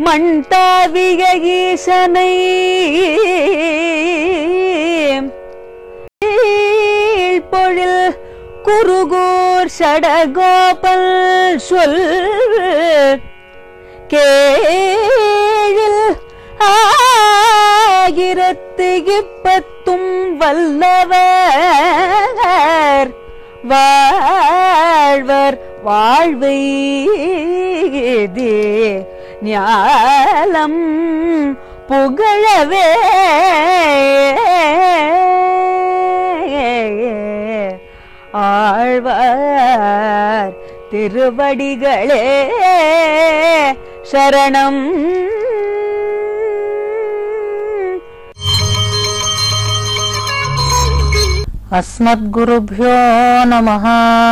மண்டாவிய ஈசனை பொழில் குருகூர் சடகோபல் சொல் கேழில் ஆயிரத்து இப்பத்தும் வல்லவர் வாழ்வர் வாழ்வைதே ஞாலம் புகழவே ஆழ்வார் திருவடிகளே சரணம் अस्मद्गुरुभ्यो नमः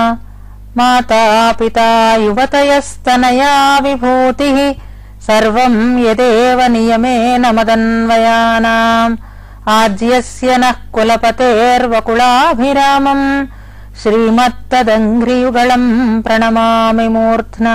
माता पिता युवतयस्तनया विभूतिः सर्वम् यदेव नियमेन मदन्वयानाम् आज्यस्य नः कुलपतेर्वकुलाभिरामम् శ్రీమత్తదంఘ్రియుగళం ప్రణమామి మూర్ధ్నా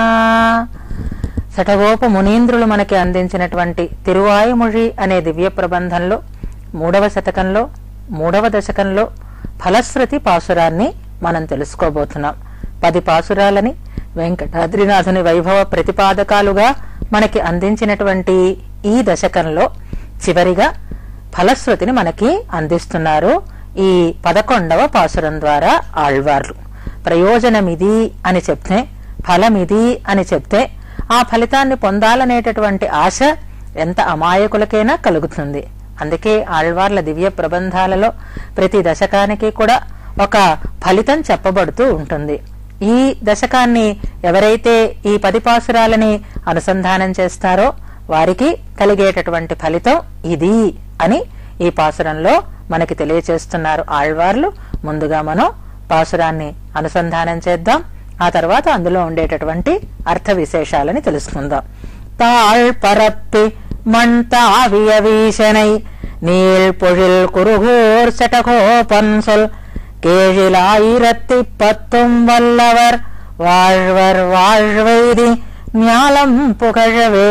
శఠగోప మునీంద్రులు మనకి అందించినటువంటి తిరువాయుమొഴి అనే దివ్య ప్రబంధంలో మూడవ శతకంలో మూడవ దశకంలో ఫలశ్రుతి పాసురాన్ని మనం తెలుసుకోబోతున్నాం పది పాసురాలని వెంకటాద్రినాథుని వైభవ ప్రతిపాదకాలుగా మనకి అందించినటువంటి ఈ దశకంలో చివరిగా ఫలశ్రుతిని మనకి అందిస్తున్నారు ఈ పదకొండవ పాసురం ద్వారా ఆళ్వార్లు ప్రయోజనమిది అని చెప్తే ఫలమిది అని చెప్తే ఆ ఫలితాన్ని పొందాలనేటటువంటి ఆశ ఎంత అమాయకులకైనా కలుగుతుంది అందుకే ఆళ్వార్ల దివ్య ప్రబంధాలలో ప్రతి దశకానికి కూడా ఒక ఫలితం చెప్పబడుతూ ఉంటుంది ఈ దశకాన్ని ఎవరైతే ఈ పది పాసురాలని అనుసంధానం చేస్తారో వారికి కలిగేటటువంటి ఫలితం ఇది అని ఈ పాసురంలో మనకి తెలియచేస్తున్నారు ఆళ్వార్లు ముందుగా మనం పాసురాన్ని అనుసంధానం చేద్దాం ఆ తర్వాత అందులో ఉండేటటువంటి అర్థ విశేషాలని తెలుసుకుందాం తాళ్ పరప్పి மண் தாவிய வீசனை நீள் பொழில் குருகூர் சட்டகோபன் சொல் கேழிலாயிரத்தி பத்தும் வல்லவர் வாழ்வர் வாழ்வைதி ஞாலம் புகழவே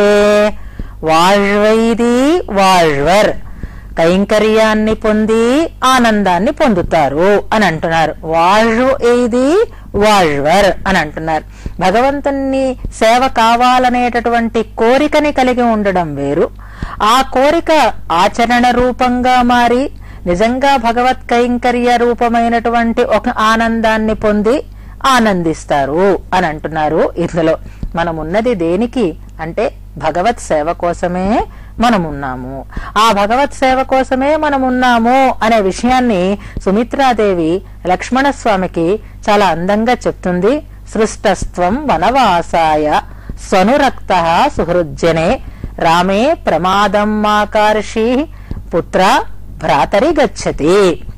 வாழ்వైది வாழ்వర్ కైంకర్యాన్ని పొంది ఆనందాన్ని పొందుతారు అని అంటున్నారు వాళ్ళు ఏది వాళ్వర్ అని అంటున్నారు భగవంతుని సేవ కావాలనేటటువంటి కోరికని కలిగి ఉండడం వేరు ఆ కోరిక ఆచరణ రూపంగా మారి నిజంగా భగవత్ కైంకర్య రూపమైనటువంటి ఒక ఆనందాన్ని పొంది ఆనందిస్తారు అని అంటున్నారు ఇందులో మనం ఉన్నది దేనికి అంటే భగవత్ సేవ కోసమే మనమున్నాము ఆ భగవత్ సేవ కోసమే మనమున్నాము అనే విషయాన్ని సుమిత్రాదేవి లక్ష్మణస్వామికి చాలా అందంగా చెప్తుంది సృష్టస్త్వం వనవాసాయ స్వనురక్త సుహృజ్జనే రామే ప్రమాదం మాకర్షి పుత్ర భ్రాతరి గచ్చతి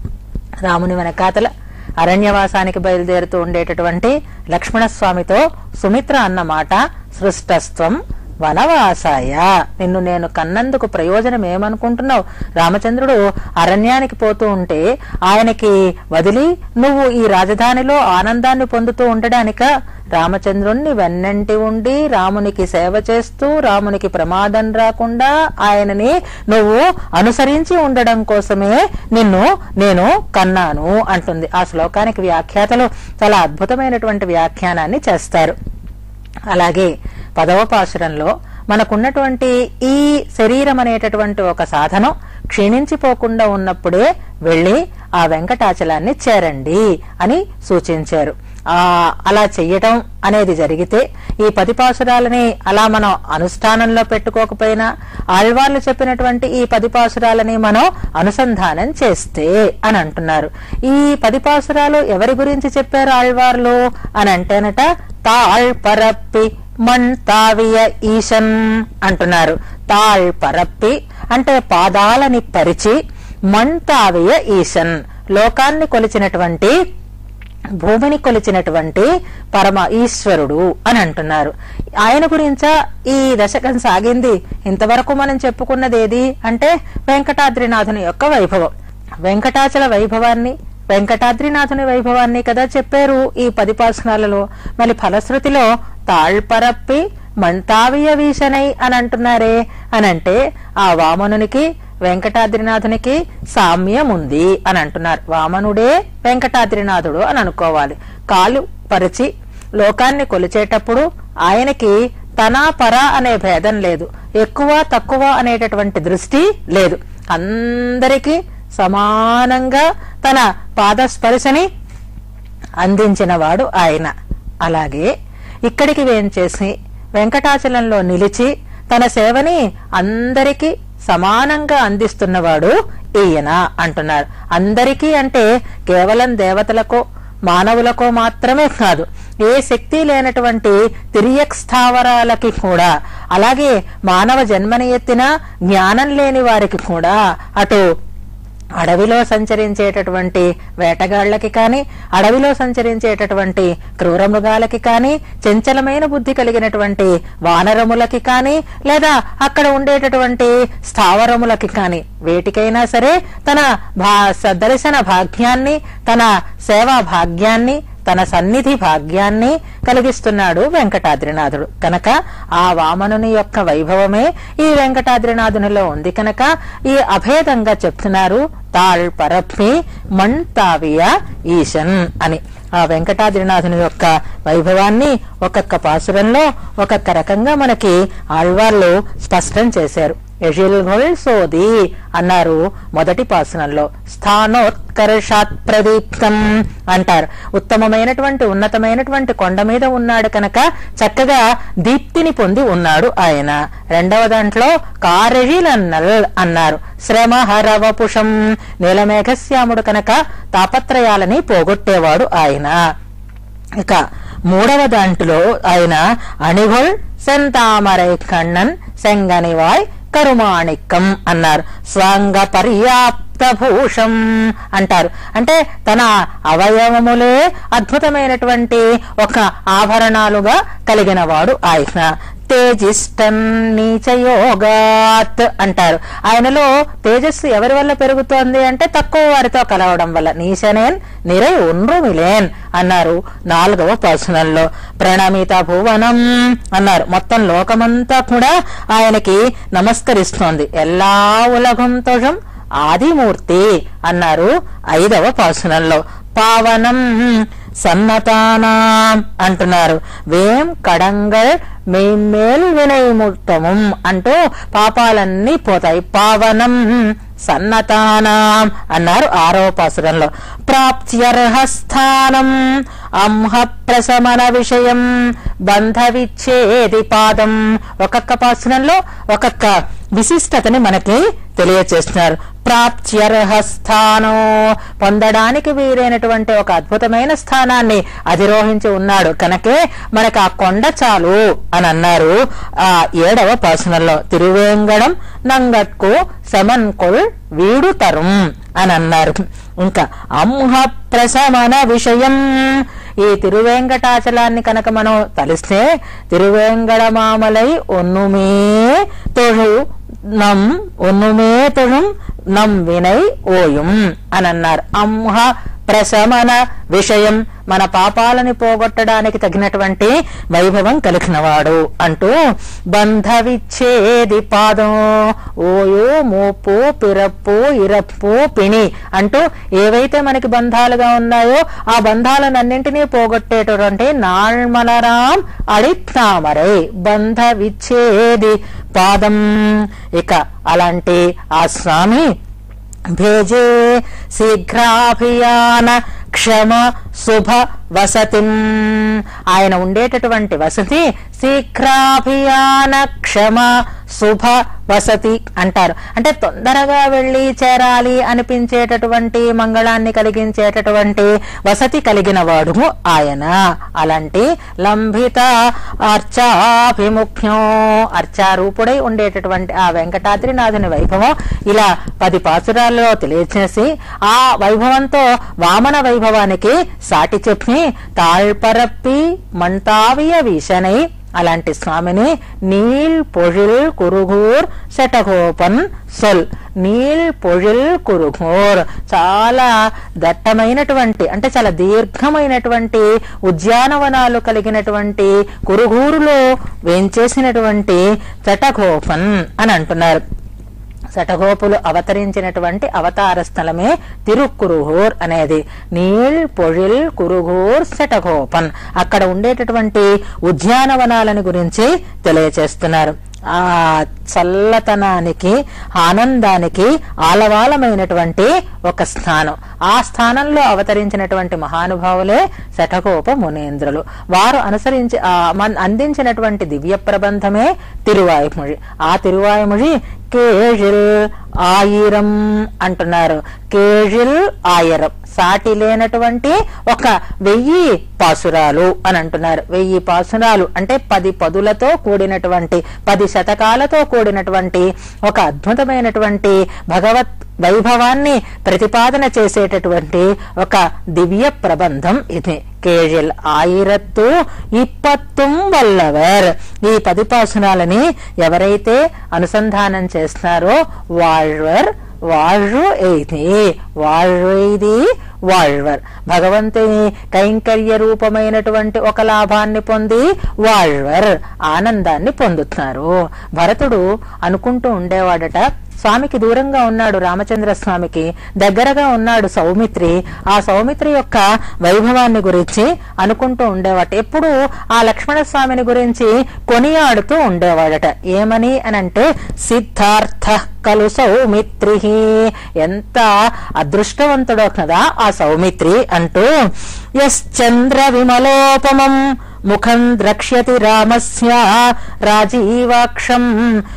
రాముని వెనకాతల అరణ్యవాసానికి బయలుదేరుతూ ఉండేటటువంటి లక్ష్మణస్వామితో సుమిత్ర అన్న మాట సృష్టస్త్వం వనవాసాయ నిన్ను నేను కన్నందుకు ప్రయోజనం ఏమనుకుంటున్నావు రామచంద్రుడు అరణ్యానికి పోతూ ఉంటే ఆయనకి వదిలి నువ్వు ఈ రాజధానిలో ఆనందాన్ని పొందుతూ ఉండడానిక రామచంద్రుణ్ణి వెన్నంటి ఉండి రామునికి సేవ చేస్తూ రామునికి ప్రమాదం రాకుండా ఆయనని నువ్వు అనుసరించి ఉండడం కోసమే నిన్ను నేను కన్నాను అంటుంది ఆ శ్లోకానికి వ్యాఖ్యాతలు చాలా అద్భుతమైనటువంటి వ్యాఖ్యానాన్ని చేస్తారు అలాగే పదవ పాసురంలో మనకున్నటువంటి ఈ శరీరం అనేటటువంటి ఒక సాధనం క్షీణించిపోకుండా ఉన్నప్పుడే వెళ్లి ఆ వెంకటాచలాన్ని చేరండి అని సూచించారు ఆ అలా చెయ్యటం అనేది జరిగితే ఈ పది పాసురాలని అలా మనం అనుష్ఠానంలో పెట్టుకోకపోయినా ఆళ్వార్లు చెప్పినటువంటి ఈ పది పాసురాలని మనం అనుసంధానం చేస్తే అని అంటున్నారు ఈ పది పాసురాలు ఎవరి గురించి చెప్పారు ఆళ్వార్లు అని అంటేనట తాళ్ పరప్పి మణ్ తావియ ఈశన్ అంటున్నారు తాళ్ పరప్పి అంటే పాదాలని పరిచి మణ్ తావియ ఈశన్ లోకాన్ని కొలిచినటువంటి భూమిని కొలిచినటువంటి పరమ ఈశ్వరుడు అని అంటున్నారు ఆయన గురించా ఈ దశకం సాగింది ఇంతవరకు మనం చెప్పుకున్నది ఏది అంటే వెంకటాద్రినాథుని యొక్క వైభవం వెంకటాచల వైభవాన్ని వెంకటాద్రినాథుని వైభవాన్ని కదా చెప్పారు ఈ పది పాసనాలలో మళ్ళీ ఫలశ్రుతిలో తాళ్పరప్పి మంతావియ వీశనై అని అంటున్నారే అని అంటే ఆ వామనునికి వెంకటాద్రినాథునికి సామ్యం ఉంది అని అంటున్నారు వామనుడే వెంకటాద్రినాథుడు అని అనుకోవాలి కాలు పరిచి లోకాన్ని కొలిచేటప్పుడు ఆయనకి తన పర అనే భేదం లేదు ఎక్కువ తక్కువ అనేటటువంటి దృష్టి లేదు అందరికీ సమానంగా తన పాదస్పర్శని అందించిన వాడు ఆయన అలాగే ఇక్కడికి వేంచేసి వెంకటాచలంలో నిలిచి తన సేవని అందరికీ సమానంగా అందిస్తున్నవాడు ఈయన అంటున్నారు అందరికీ అంటే కేవలం దేవతలకో మానవులకో మాత్రమే కాదు ఏ శక్తి లేనటువంటి తిరియక్ స్థావరాలకి కూడా అలాగే మానవ జన్మని ఎత్తిన జ్ఞానం లేని వారికి కూడా అటు అడవిలో సంచరించేటటువంటి వేటగాళ్లకి కాని అడవిలో సంచరించేటటువంటి క్రూర మృగాలకి కాని చంచలమైన బుద్ధి కలిగినటువంటి వానరములకి కాని లేదా అక్కడ ఉండేటటువంటి స్థావరములకి కాని వేటికైనా సరే తన భా స- దర్శన భాగ్యాన్ని తన సేవా భాగ్యాన్ని తన సన్నిధి భాగ్యాన్ని కలిగిస్తున్నాడు వెంకటాద్రినాథుడు కనుక ఆ వామనుని యొక్క వైభవమే ఈ వెంకటాద్రినాథునిలో ఉంది కనుక ఈ అభేదంగా చెప్తున్నారు తాళ్ పరప్పి మణ్ తావియ ఈశన్ అని ఆ వెంకటాద్రినాథుని యొక్క వైభవాన్ని ఒక్కొక్క పాసురంలో ఒక్కొక్క రకంగా మనకి ఆళ్వార్లు స్పష్టం చేశారు యజిల్గొల్ సోది అన్నారు మొదటి పాసనంలో స్థానోత్కర్షాత్ ప్రదీప్తం అంటారు ఉత్తమమైనటువంటి ఉన్నతమైనటువంటి కొండ మీద ఉన్నాడు కనుక చక్కగా దీప్తిని పొంది ఉన్నాడు ఆయన రెండవ దాంట్లో కారెజిలన్నల్ అన్నారు శ్రమ హరవపుషం నీలమేఘశ్యాముడు కనుక తాపత్రయాలని పోగొట్టేవాడు ఆయన ఇక మూడవ దాంట్లో ఆయన అణిగొల్ సెంతామరై కണ്ണన్ సెంగనివాయ్ కరుమాణిక్కం అన్నారు స్వంగ పర్యాప్త భూషం అంటారు అంటే తన అవయవములే అద్భుతమైనటువంటి ఒక ఆభరణాలుగా కలిగిన వాడు ఆయన తేజిష్టం నీచయోగాత్ అంటారు ఆయనలో తేజస్సు ఎవరి వల్ల పెరుగుతోంది అంటే తక్కువ వారితో కలవడం వల్ల నీచనేన్ నిరై ఉండ్రుమిలేన్ అన్నారు నాలుగవ పర్సనల్లో ప్రణమిత భువనం అన్నారు మొత్తం లోకమంతా కూడా ఆయనకి నమస్కరిస్తోంది ఎలా ఉలగం తొజం ఆదిమూర్తి అన్నారు ఐదవ పాసునంలో పావనం సన్నతానాం అంటున్నారు వేం కడంగల్ మేమ్మేల్ వినయముత్తమం అంటూ పాపాలన్నీ పోతాయి పావనం సన్నతానాం అన్నారు ఆరో పాసురంలో ప్రాప్త్యర్హస్థానం అంహ ప్రశమన విషయం బంధ విచ్ఛేది పాదం ఒక్కొక్క పాసురంలో ఒక్కొక్క విశిష్టతని మనకి తెలియచేస్తున్నారు ప్రాప్త్యర్హస్థానం పొందడానికి వీలైనటువంటి ఒక అద్భుతమైన స్థానాన్ని అధిరోహించి ఉన్నాడు కనుకే మనకు ఆ కొండ చాలు అని అన్నారు ఆ ఏడవ పాసనంలో తిరువేంగడం నంగట్కు సమన్కొల్ వీడు తరం అని అన్నారు ఇంకా అంహ ప్రశమన విషయం ఈ తిరువేంకటాచలాన్ని కనుక మనం తలిస్తే తిరువేంగడమామలై ఒన్నుమే తొழு நம் ஒண்ணுமே தொழும் நம் வினை ஓயும் అని అన్నారు అంహ ప్రశమన విషయం మన పాపాలని పోగొట్టడానికి తగినటువంటి వైభవం కలిగినవాడు అంటూ బంధ విచ్ఛేది పాదం ఓయో మోపు పిరప్పు ఇరప్పు పిణి అంటూ ఏవైతే మనకి బంధాలుగా ఉన్నాయో ఆ బంధాలన్నింటినీ పోగొట్టేటటువంటి నాళ్మలరాం అడిత్తామరై బంధ విచ్ఛేది పాదం ఇక అలాంటి ఆ స్వామి భేజే శీఘ్రాభియాన క్షమ శుభ వసతిం ఆయన ఉండేటటువంటి వసతి శీఘ్రాభియాన క్షమ శుభ వసతి అంటారు అంటే తొందరగా వెళ్ళి చేరాలి అనిపించేటటువంటి మంగళాన్ని కలిగించేటటువంటి వసతి కలిగిన వాడు ఆయన అలాంటి లంభిత అర్చాభిముఖ్యం అర్చారూపుడై ఉండేటటువంటి ఆ వెంకటాద్రినాథుని వైభవం ఇలా పది పాసురాల్లో తెలియచేసి ఆ వైభవంతో వామన వైభవానికి సాటి చెప్పి తాళ్పరప్పి మంతావియ వీశనై అలాంటి స్వామిని నీల్ పొழிల్ కురుగూర్ శటగోపన్ సొల్ నీల్ పొழிల్ కురుగూర్ చాలా దట్టమైనటువంటి అంటే చాలా దీర్ఘమైనటువంటి ఉద్యానవనాలు కలిగినటువంటి కురుగూరులో వేంచేసినటువంటి శటగోపన్ అని అంటున్నారు శటగోపులు అవతరించినటువంటి అవతార స్థలమే తిరుక్కురుహూర్ అనేది నీల్ పొழிల్ కురుగూర్ శటగోపన్ అక్కడ ఉండేటటువంటి ఉద్యానవనాలని గురించి తెలియచేస్తున్నారు ఆ చల్లతనానికి ఆనందానికి ఆలవాలమైనటువంటి ఒక స్థానం ఆ స్థానంలో అవతరించినటువంటి మహానుభావులే శఠకోప మునేంద్రులు వారు అనుసరించి ఆ మన్- అందించినటువంటి దివ్య ప్రబంధమే తిరువాయుమొഴി ఆ తిరువాయుమొഴി కేజిల్ ఆయిరం అంటున్నారు కేజిల్ ఆయిరం సాటి లేనటువంటి ఒక వెయ్యి పాసురాలు అని అంటున్నారు వెయ్యి పాసురాలు అంటే పది పదులతో కూడినటువంటి పది శతకాలతో కూడినటువంటి ఒక అద్భుతమైనటువంటి భగవత్ వైభవాన్ని ప్రతిపాదన చేసేటటువంటి ఒక దివ్య ప్రబంధం ఇది కేజిల్ ఆయిరత్తు ఇప్పత్తుం వల్లవర్ ఈ పది పాసురాలని ఎవరైతే అనుసంధానం చేస్తారో వాళ్వర్ వాళ్రు ఎయిది వాళ్రు ఎయిది వాళ్వర్ భగవంతుని కైంకర్య రూపమైనటువంటి ఒక లాభాన్ని పొంది వాళ్వర్ ఆనందాన్ని పొందుతున్నారు భరతుడు అనుకుంటూ ఉండేవాడట స్వామికి దూరంగా ఉన్నాడు రామచంద్ర స్వామికి దగ్గరగా ఉన్నాడు సౌమిత్రి ఆ సౌమిత్రి యొక్క వైభవాన్ని గురించి అనుకుంటూ ఉండేవాట ఎప్పుడు ఆ లక్ష్మణ స్వామిని గురించి కొనియాడుతూ ఉండేవాడట ఏమని అనంటే సిద్ధార్థ కలు సౌమిత్రి ఎంత అదృష్టవంతుడో కదా ఆ సౌమిత్రి అంటూ యశ్చంద్ర విమలోపమం ముఖం ద్రక్ష్యతి రామస్య రాజీవాక్షం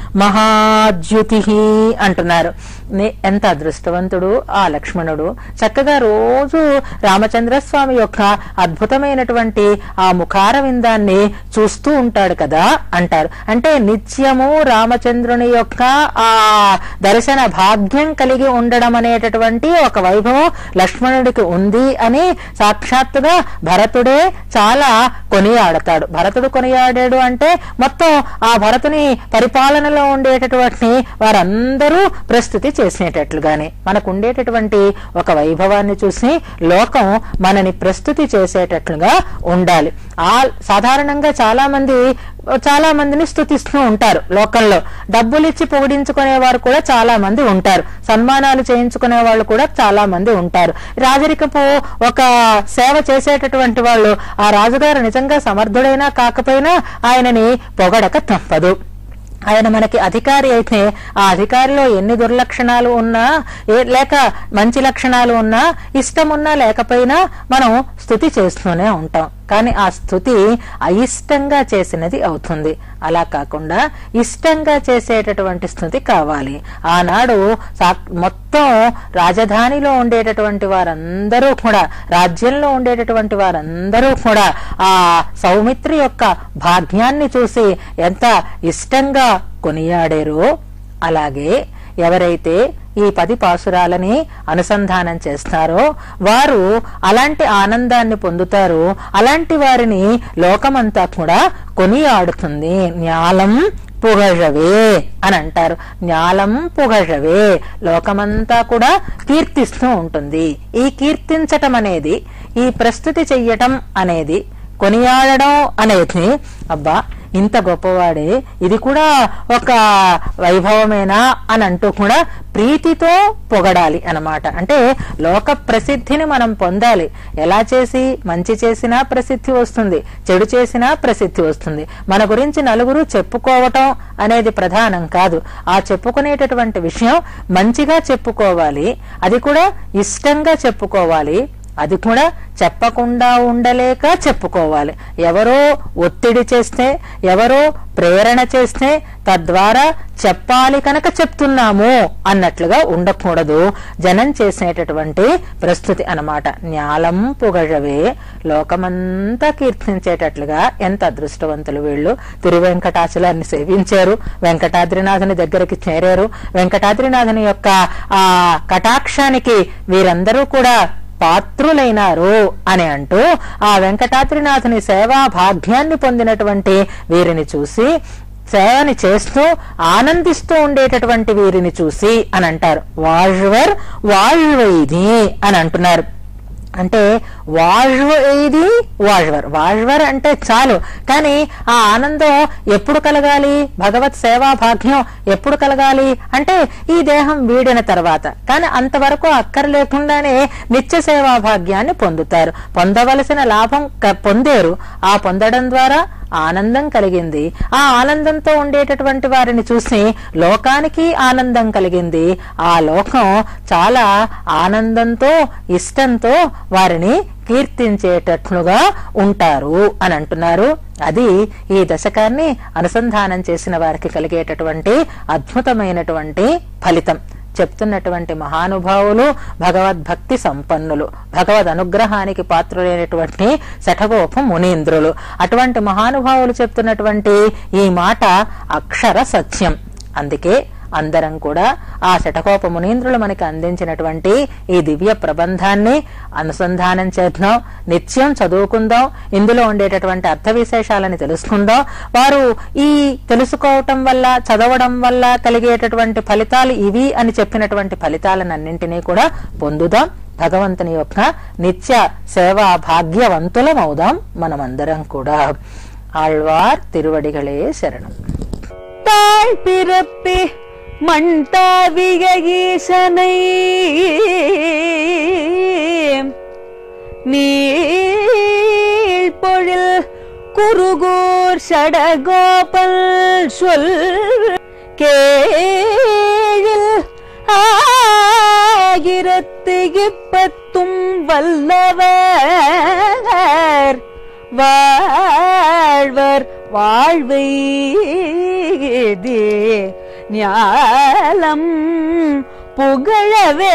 మహాద్యుతి అంటున్నారు నే- ఎంత అదృష్టవంతుడు ఆ లక్ష్మణుడు చక్కగా రోజు రామచంద్ర స్వామి యొక్క అద్భుతమైనటువంటి ఆ ముఖార విందాన్ని చూస్తూ ఉంటాడు కదా అంటారు అంటే నిత్యము రామచంద్రుని యొక్క ఆ దర్శన భాగ్యం కలిగి ఉండడం అనేటటువంటి ఒక వైభవం లక్ష్మణుడికి ఉంది అని సాక్షాత్తుగా భరతుడే చాలా కొనియాడతాడు భరతుడు కొనియాడాడు అంటే మొత్తం ఆ భరతుని పరిపాలనలో ఉండేటటువంటి వారందరూ ప్రస్తుతి చేసేటట్లుగానే మనకు ఉండేటటువంటి ఒక వైభవాన్ని చూసి లోకం మనని ప్రస్తుతి చేసేటట్లుగా ఉండాలి ఆ సాధారణంగా చాలా మంది చాలా మందిని స్తుతిస్తూ ఉంటారు లోకంలో డబ్బులు ఇచ్చి పొగిడించుకునే వారు కూడా చాలా మంది ఉంటారు సన్మానాలు చేయించుకునే వాళ్ళు కూడా చాలా మంది ఉంటారు రాజరికపు ఒక సేవ చేసేటటువంటి వాళ్ళు ఆ రాజుగారు నిజంగా సమర్థుడైనా కాకపోయినా ఆయనని పొగడక తప్పదు ఆయన మనకి అధికారి అయితే ఆ అధికారిలో ఎన్ని దుర్లక్షణాలు ఉన్నా ఏ- లేక మంచి లక్షణాలు ఉన్నా ఇష్టం ఉన్నా లేకపోయినా మనం స్థుతి చేస్తూనే ఉంటాం కానీ ఆ స్థుతి అయిష్టంగా చేసినది అవుతుంది అలా కాకుండా ఇష్టంగా చేసేటటువంటి స్థుతి కావాలి ఆనాడు సా- మొత్తం రాజధానిలో ఉండేటటువంటి వారందరూ కూడా రాజ్యంలో ఉండేటటువంటి వారందరూ కూడా ఆ సౌమిత్రి యొక్క భాగ్యాన్ని చూసి ఎంత ఇష్టంగా కొనియాడారో అలాగే ఎవరైతే ఈ పది పాసురాలని అనుసంధానం చేస్తారో వారు అలాంటి ఆనందాన్ని పొందుతారు అలాంటి వారిని లోకమంతా కూడా కొనియాడుతుంది జ్ఞాలం పుగഴవే అని అంటారు జ్ఞాలం పుగഴవే లోకమంతా కూడా కీర్తిస్తూ ఉంటుంది ఈ కీర్తించటం అనేది ఈ ప్రస్తుతి చెయ్యటం అనేది కొనియాడడం అనేది అబ్బా ఇంత గొప్పవాడే ఇది కూడా ఒక వైభవమేనా అని అంటూ కూడా ప్రీతితో పొగడాలి అన్నమాట అంటే లోక ప్రసిద్ధిని మనం పొందాలి ఎలా చేసి మంచి చేసినా ప్రసిద్ధి వస్తుంది చెడు చేసినా ప్రసిద్ధి వస్తుంది మన గురించి నలుగురు చెప్పుకోవటం అనేది ప్రధానం కాదు ఆ చెప్పుకునేటటువంటి విషయం మంచిగా చెప్పుకోవాలి అది కూడా ఇష్టంగా చెప్పుకోవాలి అది కూడా చెప్పకుండా ఉండలేక చెప్పుకోవాలి ఎవరో ఒత్తిడి చేస్తే ఎవరో ప్రేరణ చేస్తే తద్వారా చెప్పాలి కనుక చెప్తున్నాము అన్నట్లుగా ఉండకూడదు జనం చేసేటటువంటి ప్రస్తుతి అన్నమాట జ్ఞాలం పుగഴవే లోకమంతా కీర్తించేటట్లుగా ఎంత అదృష్టవంతులు వీళ్ళు తిరువెంకటాచలాన్ని సేవించారు వెంకటాద్రినాథుని దగ్గరికి చేరారు వెంకటాద్రినాథుని యొక్క ఆ కటాక్షానికి వీరందరూ కూడా పాత్రులైనారు అని అంటూ ఆ వెంకటాద్రినాథుని సేవా భాగ్యాన్ని పొందినటువంటి వీరిని చూసి సేవని చేస్తూ ఆనందిస్తూ ఉండేటటువంటి వీరిని చూసి అని అంటారు వాళ్వర్ వాళ్వైది అని అంటున్నారు అంటే వాళ్వ ఇది వాళ్వర్ వాళ్వర్ అంటే చాలు కానీ ఆ ఆనందం ఎప్పుడు కలగాలి భగవత్ సేవా భాగ్యం ఎప్పుడు కలగాలి అంటే ఈ దేహం వీడిన తర్వాత కానీ అంతవరకు అక్కర్లేకుండానే నిత్య సేవా భాగ్యాన్ని పొందుతారు పొందవలసిన లాభం క- పొందేరు ఆ పొందడం ద్వారా ఆనందం కలిగింది ఆ ఆనందంతో ఉండేటటువంటి వారిని చూసి లోకానికి ఆనందం కలిగింది ఆ లోకం చాలా ఆనందంతో ఇష్టంతో వారిని కీర్తించేటట్లుగా ఉంటారు అని అంటున్నారు అది ఈ దశకాన్ని అనుసంధానం చేసిన వారికి కలిగేటటువంటి అద్భుతమైనటువంటి ఫలితం చెప్తున్నటువంటి మహానుభావులు భగవద్భక్తి సంపన్నులు భగవద్ అనుగ్రహానికి పాత్రులైనటువంటి శఠగోప మునీంద్రులు అటువంటి మహానుభావులు చెప్తున్నటువంటి ఈ మాట అక్షర సత్యం అందుకే అందరం కూడా ఆ శటకోప మునీంద్రులు మనకి అందించినటువంటి ఈ దివ్య ప్రబంధాన్ని అనుసంధానం చేద్దాం నిత్యం చదువుకుందాం ఇందులో ఉండేటటువంటి అర్థ విశేషాలని తెలుసుకుందాం వారు ఈ తెలుసుకోవటం వల్ల చదవడం వల్ల కలిగేటటువంటి ఫలితాలు ఇవి అని చెప్పినటువంటి ఫలితాలన్నింటినీ కూడా పొందుదాం భగవంతుని యొక్క నిత్య సేవా భాగ్యవంతులమవుదాం మనమందరం కూడా ఆళ్వార్ తిరువడిகளே శరణం தாழ் பிறப்பே மண் தாவிய ஈசனை நீள் பொழில் குருகூர் சடகோபல் சொல் கேழில் ஆயிரத்து இப்பத்தும் வல்லவர் வாழ்வர் வாழ்வைதே ஞாலம் புகழவே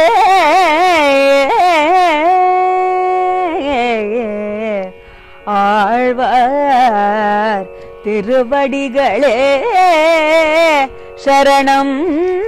ஆழ்வார் திருவடிகளே சரணம்